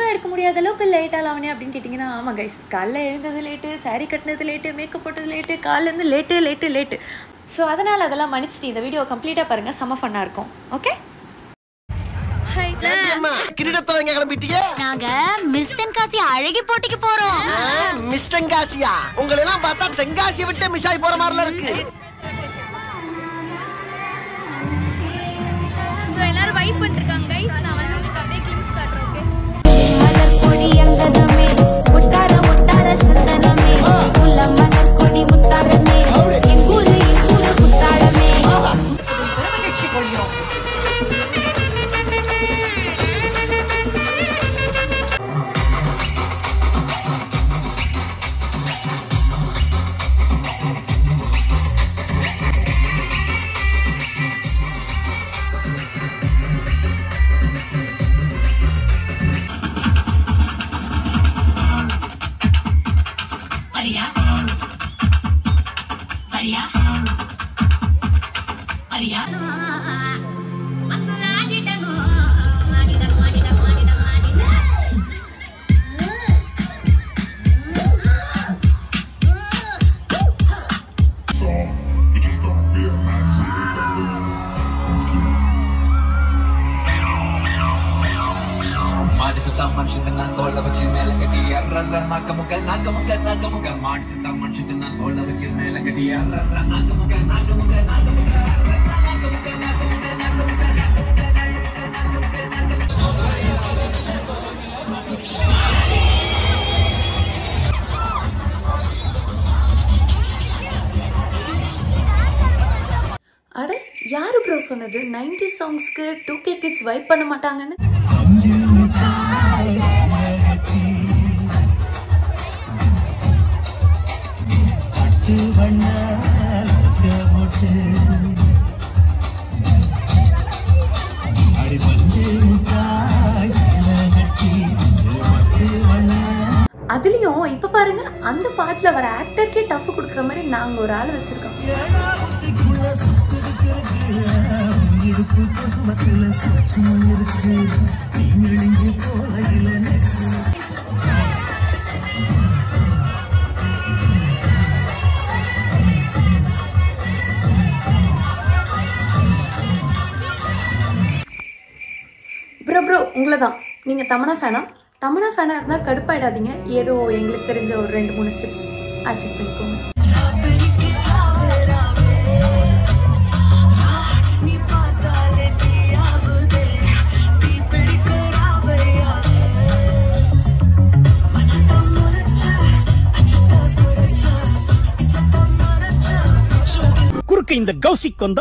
வீடியோலாம் எடுக்க முடியாத அளவுக்கு லேட்டாக லாவணி அப்படின்னு கேட்டிங்கன்னா ஆமாம் கைஸ் காலைல எழுந்தது லேட்டு saree கட்டினது லேட்டு மேக்கப் போட்டது லேட்டு காலேருந்து லேட்டு லேட்டு லேட்டு ஸோ அதனால் அதெல்லாம் மன்னிச்சிட்டு இந்த வீடியோ கம்ப்ளீட்டாக பாருங்கள் செம்ம ஃபன்னாக இருக்கும் ஓகே ஹாய் கிரீடத்தோட எங்க கிளம்பிட்டீங்க நாங்க மிஸ் தென்காசி அழகி போட்டிக்கு போறோம் மிஸ் தென்காசியா உங்களை எல்லாம் பார்த்தா தென்காசியை விட்டு மிஸ் ஆகி போற மாதிரிலாம் இருக்கு ஸோ எல்லாரும் வைப் பண்ணிருக்காங்க கைஸ் நான் வந்து உங்களுக்கு அப்படியே கிளிம்ஸ் காட்டுறேன் ஓகே மலர் கொடி அங்கதமே ஒட்டார ஒட்டார சந்தனமே முல்ல மலர் கொடி முத்தாரமே எங்கூரு எங்கூரு குத்தாளமே நிகழ்ச்சி கொள்கிறோம் You just gonna be a man, so you can do it. ಮಾಡಿಸುತ್ತ ಮನುಷ್ಯನ ತೋಳ ಬಚ್ಚಿ ಮೇಲೆ ಗತಿ ಅರ್ರರ್ರ ನಾಕ ಮುಖ ನಾಕ ಮುಖ ನಾಕ ಮುಖ ಮಾಡಿಸುತ್ತ ಮನುಷ್ಯನ ತೋಳ ಬಚ್ಚಿ ಮೇಲೆ ಗತಿ ಅರ್ರರ್ರ ನಾಕ ಮುಖ ನಾಕ ಮುಖ ನಾಕ ಮುಖ ಅರ್ರರ್ರ ನಾಕ ಮುಖ ನಾಕ ಮುಖ ನಾಕ ಮುಖ அட யாரு ப்ரோ சொன்னது 90 சாங்ஸ்க்கு டூ கே கிட்ஸ் வைப் பண்ண மாட்டாங்கன்னு அதுலயும் இப்ப பாருங்க அந்த பாட்டுல வர ஆக்டருக்கே டஃப் கொடுக்குற மாதிரி நாங்க ஒரு ஆள் வச்சிருக்கோம் ப்ரோ ப்ரோ உங்களை தான் நீங்கள் தமனா ஃபேனா தமனா ஃபேனாக இருந்தால் கடுப்பாயிடாதீங்க ஏதோ எங்களுக்கு தெரிஞ்ச ஒரு ரெண்டு மூணு ஸ்டெப்ஸ் அட்ஜஸ்ட் பண்ணிக்கோங்க குறுக்க இந்த கௌசிக் வந்தா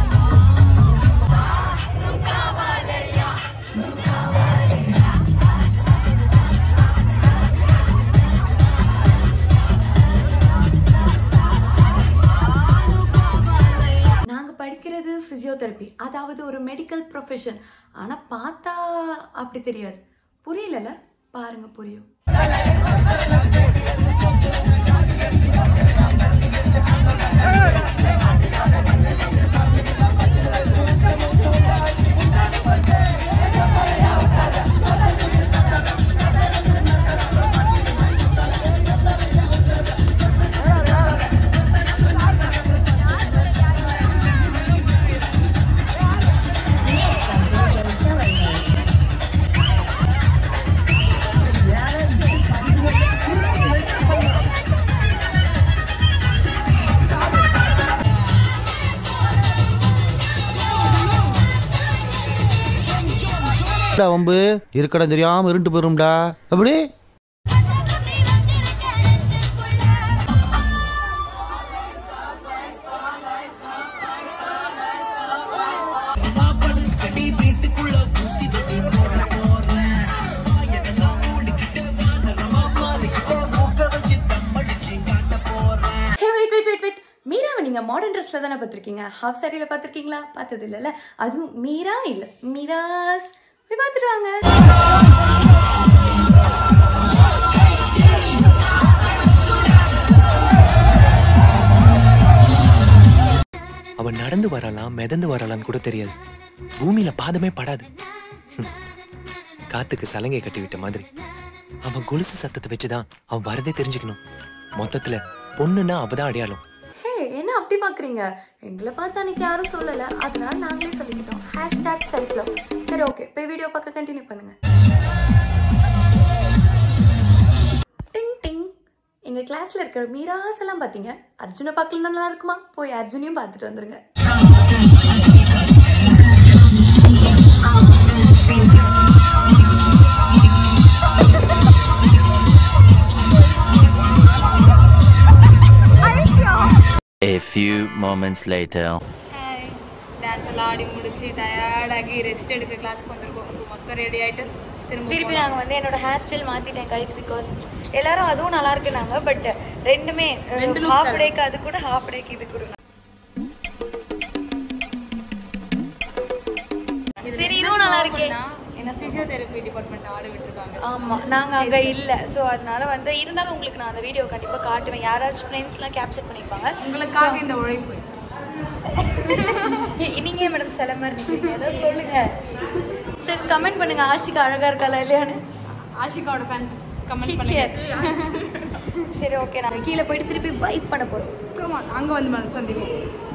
நாங்கள் படிக்கிறது ஃபிசியோதெரப்பி அதாவது ஒரு மெடிக்கல் ப்ரொஃபஷன் ஆனால் பார்த்தா அப்படி தெரியாது புரியலல பாருங்க புரியும் வம்பு இருக்கடம் தெரியாம இருண்டு போயிரும்டா அப்படி hey wait wait wait wait மீராவை நீங்கள் மாடர்ன் ட்ரெஸ்ஸில் தானே பார்த்துருக்கீங்க ஹாஃப் சாரியில் பார்த்துருக்கீங்களா பார்த்தது இல்லைல்ல அதுவும் மீரா இல்லை மீராஸ் போய் பார்த்துட்டு வாங்க அவன் நடந்து வரலாம் மிதந்து வரலான்னு கூட தெரியாது பூமியில பாதமே படாது ஹம். காத்துக்கு சலங்கை கட்டி விட்ட மாதிரி அவன் கொலுசு சத்தத்தை வச்சுதான் அவன் வரதே தெரிஞ்சுக்கணும் மொத்தத்துல பொண்ணுன்னா அவதான் அடையாளம் ஹே என்ன அப்படி பார்க்குறீங்க எங்களை பார்த்து அன்னைக்கு யாரும் சொல்லலை அதனால நாங்களே சொல்லிக்கிட்டோம் ஹேஷ்டேக் செல்ஃப் லவ் சரி ஓகே போய் வீடியோ பார்க்க கண்டினியூ பண்ணுங்க டிங் டிங் எங்கள் கிளாஸில் இருக்கிற மீராஸ் எல்லாம் பார்த்தீங்க அர்ஜுனை பார்க்கல நல்லா இருக்குமா போய் அர்ஜுனையும் பார்த்துட்டு வந்துருங்க A few moments later. Dance எல்லாம் ஆடி முடிச்சு டயர்டாகி ரெஸ்ட் எடுக்க கிளாஸ்க்கு வந்திருக்கோம் இப்போ மொத்தம் ரெடி ஆயிட்டு திரும்ப திருப்பி நாங்கள் வந்து என்னோட ஹேர் ஸ்டைல் மாற்றிட்டேன் கைஸ் பிகாஸ் எல்லாரும் அதுவும் நல்லா இருக்குனாங்க பட் ரெண்டுமே ரெண்டு look ஹாஃப் தரும். டேக்கு அது கூட ஹாஃப் டேக்கு இது கூட சரி இதுவும் நல்லா இருக்கே என்ன ஃபிசியோதெரப்பி டிபார்ட்மெண்ட் ஆட விட்டுருக்காங்க ஆமா நாங்க அங்க இல்ல சோ அதனால வந்து இருந்தாலும் உங்களுக்கு நான் அந்த வீடியோ கண்டிப்பா காட்டுவேன் யாராச்சும் ஃப்ரெண்ட்ஸ்லாம் கேப்சர் பண்ணிப்பாங்க உங்களுக்காக இந்த உழைப்பு நீங்க மேடம் சில மாதிரி இருக்கீங்க ஏதாவது சொல்லுங்க சரி கமெண்ட் பண்ணுங்க ஆஷிகா அழகா இருக்காளா இல்லையான்னு ஆஷிகாவோட ஃபேன்ஸ் கமெண்ட் Here. பண்ணுங்க சரி ஓகே நாங்க கீழே போயிட்டு திருப்பி வைப் பண்ண போறோம் Come on, அங்க வந்து மேடம் சந்திப்போம்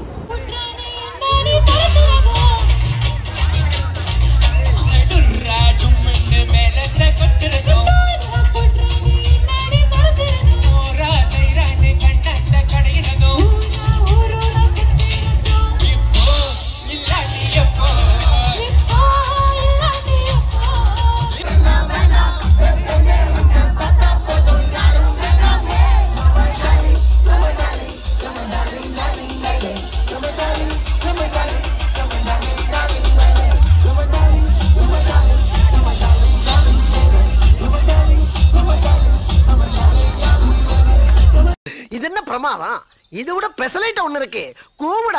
இது என்ன பிரமாதம் இதை விட பெசலைட் ஒண்ணு இருக்கு கூவுடா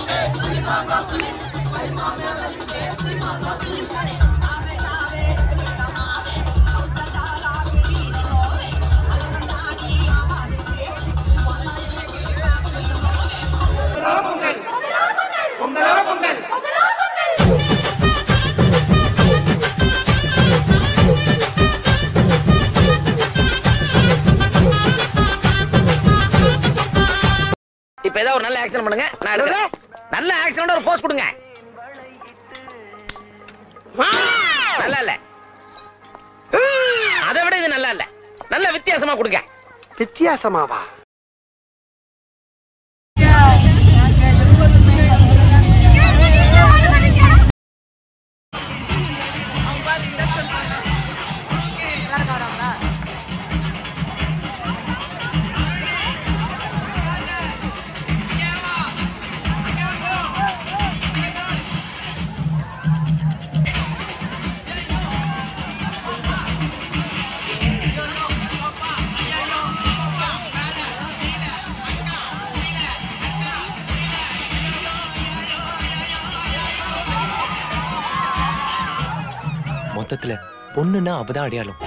இப்ப ஏதாவது ஒரு நல்ல ஆக்சன் பண்ணுங்க நான் எடுக்கிறேன் நல்ல ஆக்சனோட ஒரு போஸ் கொடுங்க நல்லா இல்ல அதை விட இது நல்லா இல்ல நல்ல வித்தியாசமா கொடுங்க வித்தியாசமாவா மொத்தத்துல பொண்ணுன்னா அவதான் அடையாளம்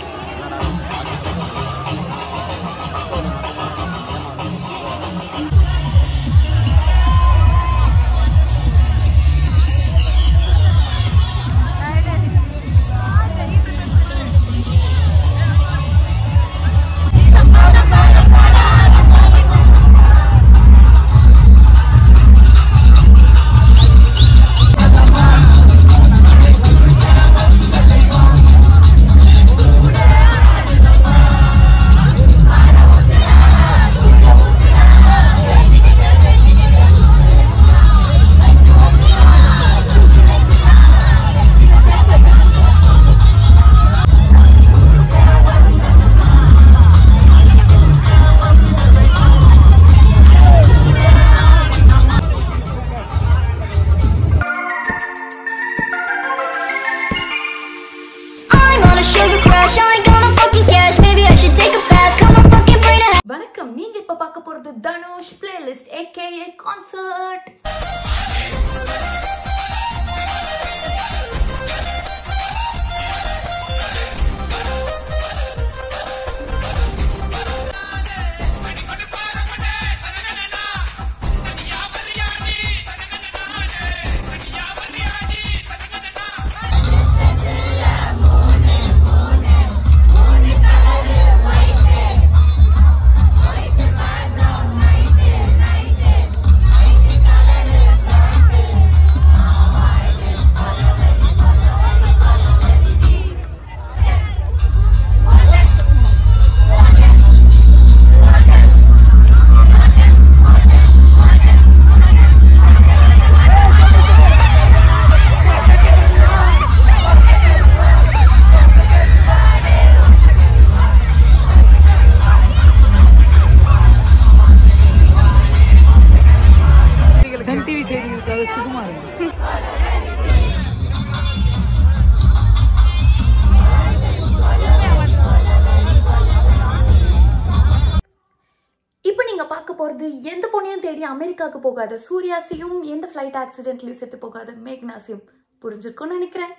I'm on a sugar crash, I ain't gonna fucking cash. Maybe I should take a bath. Come on, fucking bring it. வணக்கம் நீங்க இப்ப பார்க்க போறது தனுஷ் பிளேலிஸ்ட் ஏகேஏ கான்சர்ட் போகிறது எந்த பொண்ணையும் தேடி அமெரிக்காவுக்கு போகாத சூர்யாசியும் எந்த ஃப்ளைட் ஆக்சிடென்ட்லையும் செத்து போகாத மேக்னாசியும் புரிஞ்சிருக்கும்னு நினைக்கிறேன்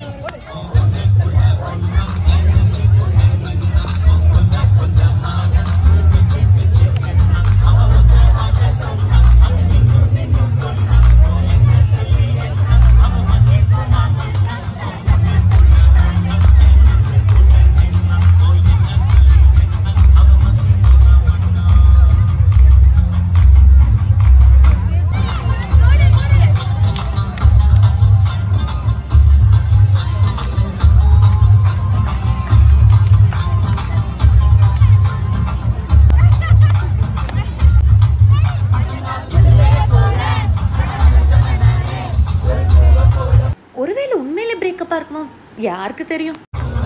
ஒருவேளை உண்மையிலே பிரேக்கப்பாக இருக்குமோ யாருக்கு தெரியும்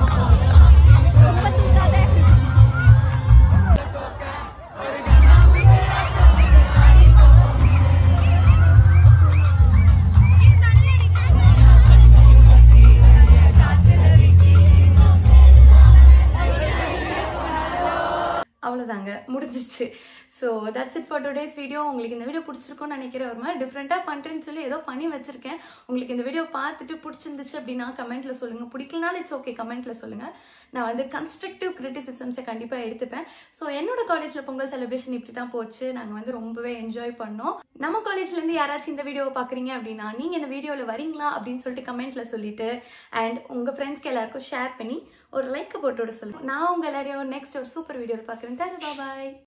அவ்வளோதாங்க முடிஞ்சிருச்சு so that's it for today's video உங்களுக்கு இந்த வீடியோ பிடிச்சிருக்கும்னு நினைக்கிறேன் ஒரு மாதிரி டிஃப்ரெண்ட்டாக பண்ணுறேன்னு சொல்லி ஏதோ பண்ணி வச்சிருக்கேன் உங்களுக்கு இந்த வீடியோ பார்த்துட்டு பிடிச்சிருந்துச்சு அப்படின்னா கமெண்ட்டில் சொல்லுங்கள் பிடிக்கலனாலும் இட்ஸ் ஓகே கமெண்ட்டில் சொல்லுங்கள் நான் வந்து கன்ஸ்ட்ரக்டிவ் கிரிட்டிசிசம்ஸை கண்டிப்பாக எடுத்துப்பேன் ஸோ என்னோட காலேஜில் பொங்கல் செலிப்ரேஷன் இப்படி தான் போச்சு நாங்கள் வந்து ரொம்பவே என்ஜாய் பண்ணோம் நம்ம காலேஜ்லேருந்து யாராச்சும் இந்த வீடியோவை பார்க்குறீங்க அப்படின்னா நீங்கள் இந்த வீடியோவில் வரீங்களா அப்படின்னு சொல்லிட்டு கமெண்ட்டில் சொல்லிட்டு அண்ட் உங்கள் ஃப்ரெண்ட்ஸ்க்கு எல்லாருக்கும் ஷேர் பண்ணி ஒரு லைக்கை போட்டு விட சொல்லுங்கள் நான் உங்கள் எல்லாரையும் நெக்ஸ்ட் ஒரு சூப்பர் வீடியோவில் பார்க்குறேன் பாய்